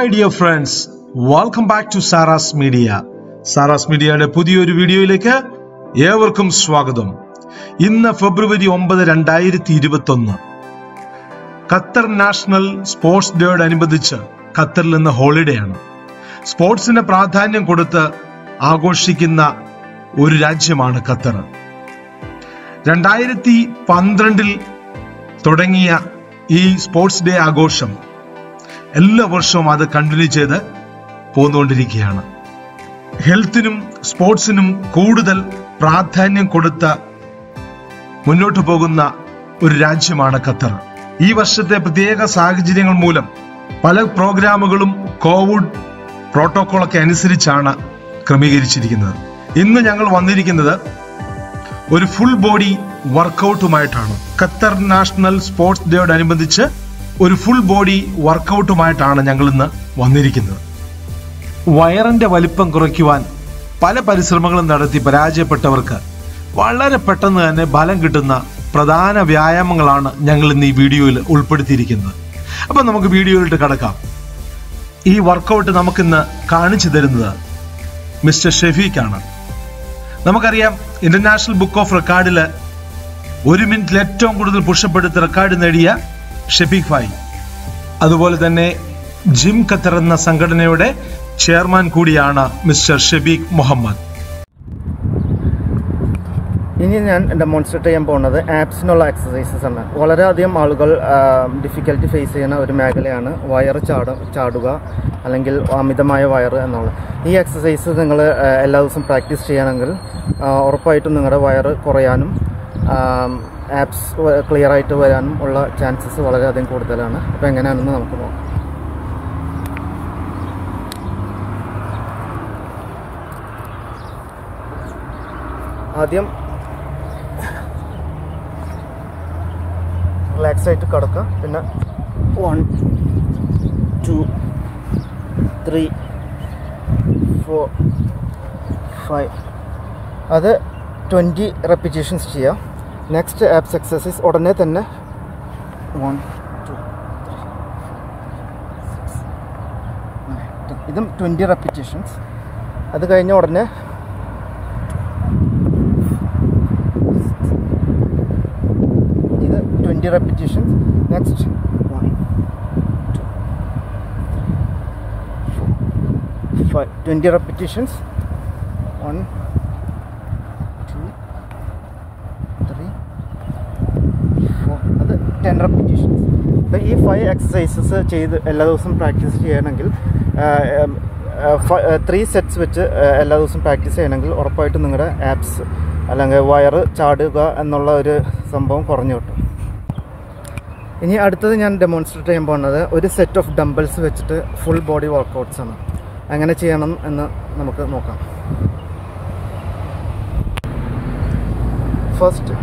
hi dear friends welcome back to Sara's media Sara's മീഡിയയുടെ പുതിയൊരു വീഡിയോയിലേക്ക് ഏവർക്കും സ്വാഗതം ഇന്ന് ഫെബ്രുവരി ഒമ്പത് രണ്ടായിരത്തി ഇരുപത്തി ഒന്ന് ഖത്തർ നാഷണൽ സ്പോർട്സ് ഡേയോടനുബന്ധിച്ച് ഖത്തറിൽ ഇന്ന് ഹോളിഡേ ആണ് സ്പോർട്സിന് പ്രാധാന്യം കൊടുത്ത് ആഘോഷിക്കുന്ന ഒരു രാജ്യമാണ് ഖത്തർ രണ്ടായിരത്തി പന്ത്രണ്ടിൽ തുടങ്ങിയ ഈ സ്പോർട്സ് ഡേ ആഘോഷം എല്ലാ വർഷവും അത് കണ്ടിന്യൂ ചെയ്ത് പോന്നുകൊണ്ടിരിക്കുകയാണ് ഹെൽത്തിനും സ്പോർട്സിനും കൂടുതൽ പ്രാധാന്യം കൊടുത്ത മുന്നോട്ട് പോകുന്ന ഒരു രാജ്യമാണ് ഖത്തർ ഈ വർഷത്തെ പ്രത്യേക സാഹചര്യങ്ങൾ മൂലം പല പ്രോഗ്രാമുകളും കോവിഡ് പ്രോട്ടോകോളൊക്കെ അനുസരിച്ചാണ് ക്രമീകരിച്ചിരിക്കുന്നത് ഇന്ന് ഞങ്ങൾ വന്നിരിക്കുന്നത് ഒരു ഫുൾ ബോഡി വർക്കൗട്ടുമായിട്ടാണ് ഖത്തർ നാഷണൽ സ്പോർട്സ് ഡേയോടനുബന്ധിച്ച് ഒരു ഫുൾ ബോഡി വർക്കൗട്ടുമായിട്ടാണ് ഞങ്ങൾ ഇന്ന് വന്നിരിക്കുന്നത് വയറിന്റെ വലിപ്പം കുറയ്ക്കുവാൻ പല പരിശ്രമങ്ങളും നടത്തി പരാജയപ്പെട്ടവർക്ക് വളരെ പെട്ടെന്ന് തന്നെ ഫലം കിട്ടുന്ന പ്രധാന വ്യായാമങ്ങളാണ് ഞങ്ങൾ ഇന്ന് ഈ വീഡിയോയിൽ ഉൾപ്പെടുത്തിയിരിക്കുന്നത് അപ്പൊ നമുക്ക് വീഡിയോയിലിട്ട് കടക്കാം ഈ വർക്കൗട്ട് നമുക്കിന്ന് കാണിച്ചു തരുന്നത് മിസ്റ്റർ ഷെഫീഖാണ് നമുക്കറിയാം ഇന്റർനാഷണൽ ബുക്ക് ഓഫ് റെക്കോർഡില് ഒരു മിനിറ്റിൽ ഏറ്റവും കൂടുതൽ പുഷപ്പ് എടുത്ത് റെക്കോർഡ് നേടിയ ഷെഫീഖ് ഫായി അതുപോലെ തന്നെ ജിം ഖത്തർ എന്ന സംഘടനയുടെ ചെയർമാൻ കൂടിയാണ് മിസ്റ്റർ ഷെബീഖ് മുഹമ്മദ് ഇനി ഞാൻ ഡെമോൺസ്ട്രേറ്റ് ചെയ്യാൻ പോകുന്നത് ആപ്സിനുള്ള എക്സസൈസസ് ആണ് വളരെയധികം ആളുകൾ ഡിഫിക്കൽട്ടി ഫേസ് ചെയ്യുന്ന ഒരു മേഖലയാണ് വയറ് ചാട ചാടുക അല്ലെങ്കിൽ അമിതമായ വയറ് എന്നുള്ളത് ഈ എക്സസൈസ് നിങ്ങൾ എല്ലാ ദിവസവും പ്രാക്ടീസ് ചെയ്യണമെങ്കിൽ ആ, ഉറപ്പായിട്ടും നിങ്ങളുടെ വയറ് കുറയാനും ആപ്സ് ക്ലിയർ ആയിട്ട് വരാനും ഉള്ള ചാൻസസ് വളരെയധികം കൂടുതലാണ് അപ്പോൾ എങ്ങനെയാണെന്ന് നമുക്ക് നോക്കാം ആദ്യം റിലാക്സ് ആയിട്ട് കിടക്കുക പിന്നെ one two three four five അത് ട്വൻറ്റി റെപ്പിറ്റേഷൻസ് ചെയ്യാം നെക്സ്റ്റ് ആപ്സ് എക്സസൈസ് ഉടനെ തന്നെ വൺ ടു ഇതും ട്വൻറ്റി റെപ്പിറ്റേഷൻസ് അത് കഴിഞ്ഞ ഉടനെ ഇത് twenty repetition next one two five twenty repetitions one two three four അത് ടെൻ റെപ്പിറ്റേഷൻസ് അപ്പോൾ ഈ ഫൈവ് എക്സസൈസസ് ചെയ്ത് എല്ലാ ദിവസവും പ്രാക്ടീസ് ചെയ്യണമെങ്കിൽ ത്രീ സെറ്റ്സ് വെച്ച് ആ, എല്ലാ ദിവസവും പ്രാക്ടീസ് ചെയ്യണമെങ്കിൽ ഉറപ്പായിട്ടും നിങ്ങളുടെ ആപ്സ് അല്ലെങ്കിൽ വയറ് ചാടുക എന്നുള്ള ഒരു സംഭവം കുറഞ്ഞു കിട്ടും ഇനി അടുത്തത് ഞാൻ ഡെമോൺസ്ട്രേറ്റ് ചെയ്യാൻ പോകുന്നത് ഒരു സെറ്റ് ഓഫ് ഡംബിൾസ് വെച്ചിട്ട് ഫുൾ ബോഡി വർക്കൗട്ട്സ് ആണ് എങ്ങനെ ചെയ്യണം എന്ന് നമുക്ക് നോക്കാം ഫസ്റ്റ്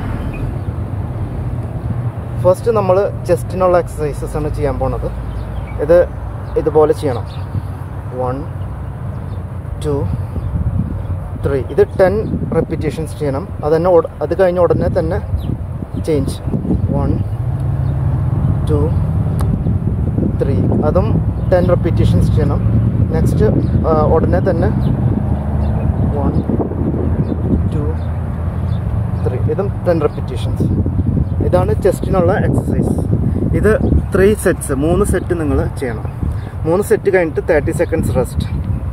ഫസ്റ്റ് നമ്മൾ ചെസ്റ്റിനുള്ള എക്സസൈസസ് ആണ് ചെയ്യാൻ പോണത് ഇത് ഇതുപോലെ ചെയ്യണം വൺ ടു ത്രീ ഇത് ടെൻ റെപ്പിറ്റേഷൻസ് ചെയ്യണം അത് തന്നെ ഉട- അത് കഴിഞ്ഞ ഉടനെ തന്നെ ചേഞ്ച് വൺ ടു ത്രീ അതും ടെൻ റെപ്പിറ്റേഷൻസ് ചെയ്യണം നെക്സ്റ്റ് ഉടനെ തന്നെ വൺ ടു ത്രീ ഇതും ടെൻ റെപ്പിറ്റേഷൻസ് ഇതാണ് ചെസ്റ്റിനുള്ള എക്സസൈസ് ഇത് ത്രീ സെറ്റ്സ് മൂന്ന് സെറ്റ് നിങ്ങൾ ചെയ്യണം മൂന്ന് സെറ്റ് കഴിഞ്ഞിട്ട് തേർട്ടി സെക്കൻഡ്സ് റെസ്റ്റ്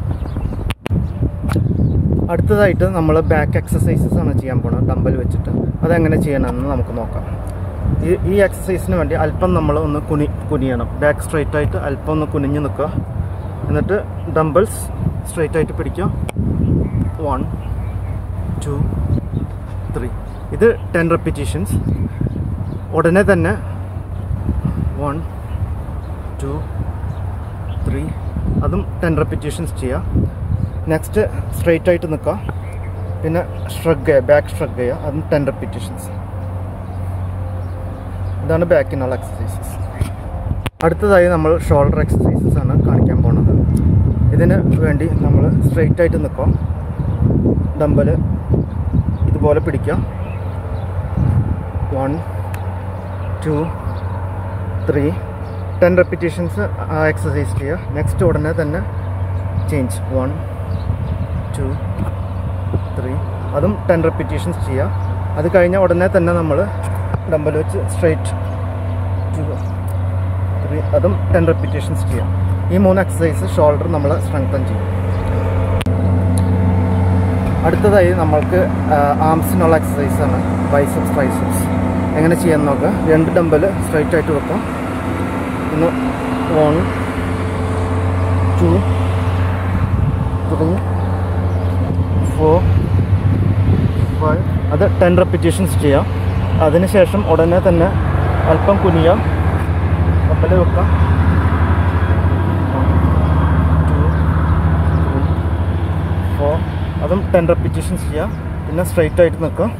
അടുത്തതായിട്ട് നമ്മൾ ബാക്ക് എക്സസൈസസ് ആണ് ചെയ്യാൻ പോണത് ഡമ്പൽ വെച്ചിട്ട് അതെങ്ങനെ ചെയ്യണമെന്ന് നമുക്ക് നോക്കാം ഈ ഈ എക്സസൈസിന് വേണ്ടി അല്പം നമ്മൾ ഒന്ന് കുനി കുനിയണം ബാക്ക് സ്ട്രൈറ്റ് ആയിട്ട് അല്പം ഒന്ന് കുനിഞ്ഞ് നിൽക്കുക എന്നിട്ട് ഡംബിൾസ് സ്ട്രൈറ്റ് ആയിട്ട് പിടിക്കുക വൺ ടു ത്രീ ഇത് ടെൻ റെപ്പിറ്റേഷൻസ് ഉടനെ തന്നെ വൺ ടു ത്രീ അതും ടെൻ റെപ്പിറ്റേഷൻസ് ചെയ്യുക നെക്സ്റ്റ് സ്ട്രെയിറ്റ് ആയിട്ട് നിൽക്കുക പിന്നെ സ്ട്രഗ് ചെയ്യുക ബാക്ക് സ്ട്രഗ് ചെയ്യുക അതും ടെൻ റെപ്പിറ്റേഷൻസ് ഇതാണ് ബാക്കിനുള്ള എക്സസൈസസ് അടുത്തതായി നമ്മൾ ഷോൾഡർ എക്സസൈസസ് ആണ് കാണിക്കാൻ പോണത് ഇതിന് വേണ്ടി നമ്മൾ സ്ട്രെയിറ്റ് ആയിട്ട് നിൽക്കുക ഡമ്പൽ ഇതുപോലെ പിടിക്കുക one two three ten repetitions exercise ചെയ്യുക നെക്സ്റ്റ് ഉടനെ തന്നെ ചേഞ്ച് വൺ ടു ത്രീ അതും ടെൻ റെപ്പിറ്റേഷൻസ് ചെയ്യുക അത് കഴിഞ്ഞ ഉടനെ തന്നെ നമ്മൾ ഡമ്പൽ വെച്ച് സ്ട്രെയിറ്റ് ടു ത്രീ അതും ടെൻ റെപ്പിറ്റേഷൻസ് ചെയ്യാം ഈ മൂന്ന് എക്സസൈസ് ഷോൾഡർ നമ്മൾ സ്ട്രെങ്തൻ ചെയ്യും അടുത്തതായി നമ്മൾക്ക് ആംസിനുള്ള എക്സസൈസ് ആണ് ബൈസെപ്സ് ട്രൈസെപ്സ് എങ്ങനെ ചെയ്യാൻ നോക്കുക രണ്ട് ഡമ്പൽ സ്ട്രൈറ്റ് ആയിട്ട് വെക്കാം ഒന്ന് one two three four five അത് ടെൻ റെപ്പിറ്റേഷൻസ് ചെയ്യാം അതിനുശേഷം ഉടനെ തന്നെ അല്പം കുനിയാം ഡമ്പൽ വെക്കാം ഫോർ അതും ടെൻ റെപ്പിറ്റേഷൻസ് ചെയ്യാം പിന്നെ സ്ട്രൈറ്റ് ആയിട്ട് നിൽക്കാം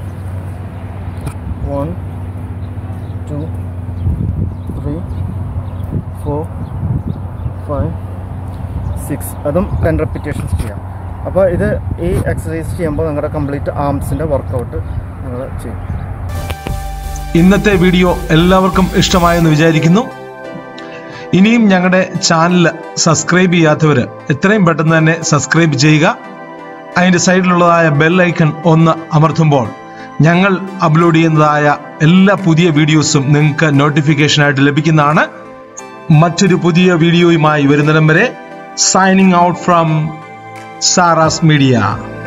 one two three four five six അതും ടെൻ റെപ്പിറ്റേഷൻസ് ചെയ്യാം അപ്പോൾ ഇത് ഈ എക്സസൈസ് ചെയ്യുമ്പോൾ നിങ്ങളുടെ കംപ്ലീറ്റ് ആംസിൻ്റെ വർക്കൗട്ട് നിങ്ങൾ ചെയ്യും ഇന്നത്തെ വീഡിയോ എല്ലാവർക്കും ഇഷ്ടമായെന്ന് വിചാരിക്കുന്നു ഇനിയും ഞങ്ങളുടെ ചാനൽ സബ്സ്ക്രൈബ് ചെയ്യാത്തവർ എത്രയും പെട്ടെന്ന് തന്നെ സബ്സ്ക്രൈബ് ചെയ്യുക അതിൻ്റെ സൈഡിലുള്ളതായ ബെൽ ഐക്കൺ ഒന്ന് അമർത്തുമ്പോൾ ഞങ്ങൾ അപ്ലോഡ് ചെയ്യുന്നതായ എല്ലാ പുതിയ വീഡിയോസും നിങ്ങൾക്ക് നോട്ടിഫിക്കേഷനായിട്ട് ലഭിക്കുന്നതാണ് മറ്റൊരു പുതിയ വീഡിയോയുമായി വരുന്നിടം വരെ signing out from Sara's media